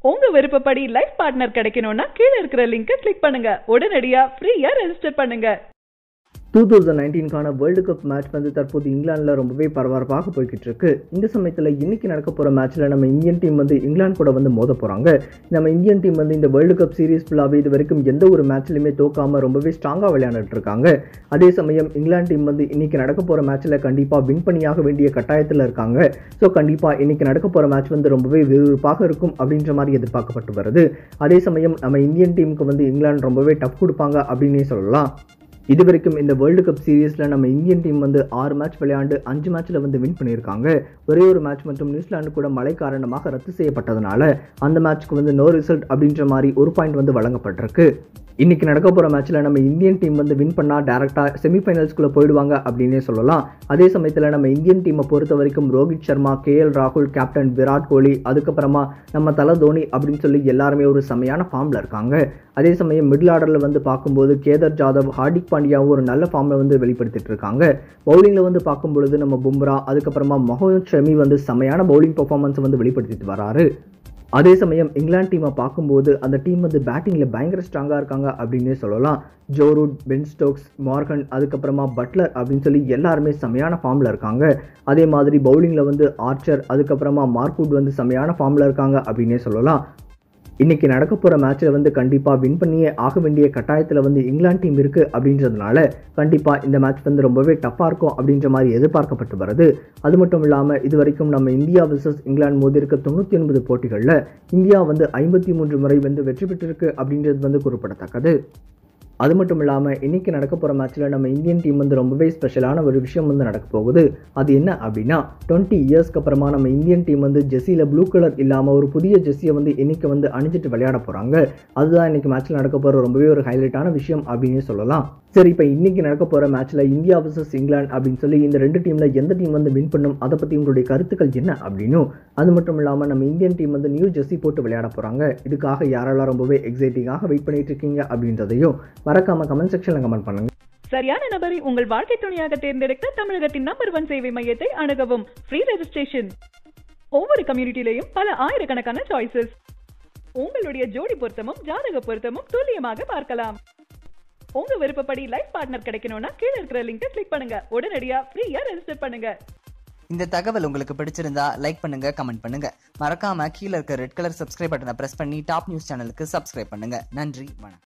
உங்க விருப்பப்படி life partner கிடைக்கணும்னா கீழே இருக்கிற லிங்கை கிளிக் பண்ணுங்க உடனடியா ஃப்ரீயா ரெஜிஸ்டர் பண்ணுங்க டூ தௌசண்ட் நைன்டீன்கான வேர்ல்டு கப் மேட்ச் வந்து தற்போது இங்கிலாந்தில் ரொம்பவே பரபரப்பாக போய்கிட்டு இருக்கு இந்த சமயத்தில் இன்னைக்கு நடக்க போகிற மேட்ச்சில் நம்ம இந்தியன் டீம் வந்து இங்கிலாந்து கூட வந்து மோத போகிறாங்க நம்ம இந்தியன் டீம் வந்து இந்த வேர்ல்டு கப் சீரிஸ் ஃபுல்லாகவே இது வரைக்கும் எந்த ஒரு மேட்ச்லையுமே தோக்காம ரொம்பவே ஸ்ட்ராங்காக விளையாண்டுட்டு இருக்காங்க அதே சமயம் இங்கிலாந்து டீம் வந்து இன்னைக்கு நடக்க போகிற மேட்ச்சில் கண்டிப்பாக வின் பண்ணியாக வேண்டிய கட்டாயத்தில் இருக்காங்க ஸோ கண்டிப்பாக இன்னைக்கு நடக்க போகிற மேட்ச் வந்து ரொம்பவே விறுவிறுப்பாக இருக்கும் அப்படின்ற மாதிரி எதிர்பார்க்கப்பட்டு வருது அதே சமயம் நம்ம இந்தியன் டீமுக்கு வந்து இங்கிலாந்து ரொம்பவே டஃப் கொடுப்பாங்க அப்படின்னே சொல்லலாம் இது வரைக்கும் இந்த வேர்ல்டு கப் சீரீஸில் நம்ம இந்தியன் டீம் வந்து ஆறு மேட்ச் விளையாண்டு அஞ்சு மேட்ச்சில் வந்து வின் பண்ணியிருக்காங்க ஒரே ஒரு மேட்ச் மற்றும் நியூசிலாந்து கூட மழை காரணமாக ரத்து செய்யப்பட்டதுனால அந்த மேட்ச்க்கு வந்து நோ ரிசல்ட் அப்படின்ற மாதிரி ஒரு பாயிண்ட் வந்து வழங்கப்பட்டிருக்கு இன்னைக்கு நடக்க போகிற மேட்ச்சில் நம்ம இந்தியன் டீம் வந்து வின் பண்ணால் டேரெக்டாக செமிஃபைனல்ஸ்குள்ளே போயிடுவாங்க அப்படின்னே சொல்லலாம் அதே சமயத்தில் நம்ம இந்தியன் டீமை பொறுத்த வரைக்கும் ரோஹித் சர்மா கே எல் ராகுல் கேப்டன் விராட் கோலி அதுக்கப்புறமா நம்ம தல தோனி அப்படின்னு சொல்லி எல்லாருமே ஒரு செமையான ஃபார்மில் இருக்காங்க அதே சமயம் மிடில் ஆர்டரில் வந்து பார்க்கும்போது கேதர் ஜாதவ் ஹார்திக் பாண்டியாவும் ஒரு நல்ல ஃபார்மில் வந்து வெளிப்படுத்திட்டு இருக்காங்க பவுலிங்கில் வந்து பார்க்கும் பொழுது நம்ம பும்ரா அதுக்கப்புறமா மொஹமத் ஷமி வந்து செமையான பவுலிங் பர்ஃபார்மன்ஸை வந்து வெளிப்படுத்திட்டு வராரு அதே சமயம் இங்கிலாந்து டீமை பார்க்கும்போது அந்த டீம் வந்து பேட்டிங்கில் பயங்கர ஸ்ட்ராங்காக இருக்காங்க அப்படின்னே சொல்லலாம் ஜோரூட் பென் ஸ்டோக்ஸ் மார்கன் அதுக்கப்புறமா பட்லர் அப்படின்னு சொல்லி எல்லாருமே செமையான ஃபார்மில் இருக்காங்க அதே மாதிரி பவுலிங்கில் வந்து ஆர்ச்சர் அதுக்கப்புறமா மார்க்வுட் வந்து செமையான ஃபார்மில் இருக்காங்க அப்படின்னே சொல்லலாம் இன்னைக்கு நடக்க போகிற மேட்ச்சில் வந்து கண்டிப்பாக வின் பண்ணியே ஆக வேண்டிய கட்டாயத்தில் வந்து இங்கிலாந்து டீம் இருக்குது அப்படின்றதுனால கண்டிப்பாக இந்த மேட்ச் வந்து ரொம்பவே டஃப்பாக இருக்கும் அப்படின்ற மாதிரி எதிர்பார்க்கப்பட்டு வருது அது மட்டும் இல்லாமல் இது வரைக்கும் நம்ம இந்தியா விசஸ் இங்கிலாந்து மோதி இருக்க தொண்ணூற்றி ஒன்பது போட்டிகளில் இந்தியா வந்து ஐம்பத்தி மூன்று முறை வந்து வெற்றி பெற்றிருக்கு அப்படின்றது வந்து குறிப்பிடத்தக்கது அது மட்டும் இல்லாமல் இன்றைக்கி நடக்க போகிற மேட்ச்சில் நம்ம இந்தியன் டீம் வந்து ரொம்பவே ஸ்பெஷலான ஒரு விஷயம் வந்து நடக்க போகுது அது என்ன அப்படின்னா டுவெண்ட்டி இயர்ஸ்க்கு அப்புறமா நம்ம இந்தியன் டீம் வந்து ஜெஸ்ஸியில் ப்ளூ கலர் இல்லாமல் ஒரு புதிய ஜெஸ்ஸியை வந்து இன்றைக்கி வந்து அணிஞ்சிட்டு விளையாட போகிறாங்க அதுதான் இன்றைக்கி மேட்ச்சில் நடக்க போகிற ரொம்பவே ஒரு ஹைலைட்டான விஷயம் அப்படின்னு சொல்லலாம் சரி இப்போ இன்றைக்கி நடக்க போகிற மேட்ச்சில் இந்தியா வர்சஸ் இங்கிலாந்து அப்படின்னு சொல்லி இந்த ரெண்டு டீமில் எந்த டீம் வந்து வின் பண்ணும் அதை பற்றி உங்களுடைய கருத்துக்கள் என்ன அப்படின்னும் அது மட்டும் இல்லாமல் நம்ம இந்தியன் டீம் வந்து நியூ ஜெர்சி போட்டு விளையாட போகிறாங்க இதுக்காக யாரெல்லாம் ரொம்பவே எக்ஸைட்டிங்காக வெயிட் பண்ணிட்டு இருக்கீங்க அப்படின்றதையும் மறக்காம கமெண்ட் செக்ஷனில் கமெண்ட் பண்ணுங்க சரியான நபரை உங்கள் வாழ்க்கை துணையாக தேர்ந்தெடுக்க தமிழகத்தின் நம்பர் ஒன் சேவை மையத்தை அணுகவும் ஃப்ரீ ரெஜிஸ்ட்ரேஷன் ஒவ்வொரு கம்யூனிட்டிலையும் பல ஆயிரக்கணக்கான சாய்ஸஸ் உங்களுடைய ஜோடி பொருத்தமும் ஜாதக பொருத்தமும் துல்லியமாக பார்க்கலாம் உங்க விருப்பப்படி லைஃப் பார்ட்னர் கிடைக்கணும்னா கீழே இருக்கிற லிங்கை கிளிக் பண்ணுங்க உடனடியா ஃப்ரீயா ரெஜிஸ்டர் பண்ணுங்க இந்த தகவல் உங்களுக்கு பிடிச்சிருந்தா லைக் பண்ணுங்க கமெண்ட் பண்ணுங்க மறக்காம கீழே இருக்க ரெட் கலர் சப்ஸ்கிரைப் பட்டனை பிரஸ் பண்ணி டாப் நியூஸ் சேனலுக்கு சப்ஸ்கிரைப் பண்ணுங்க நன்றி வணக்கம்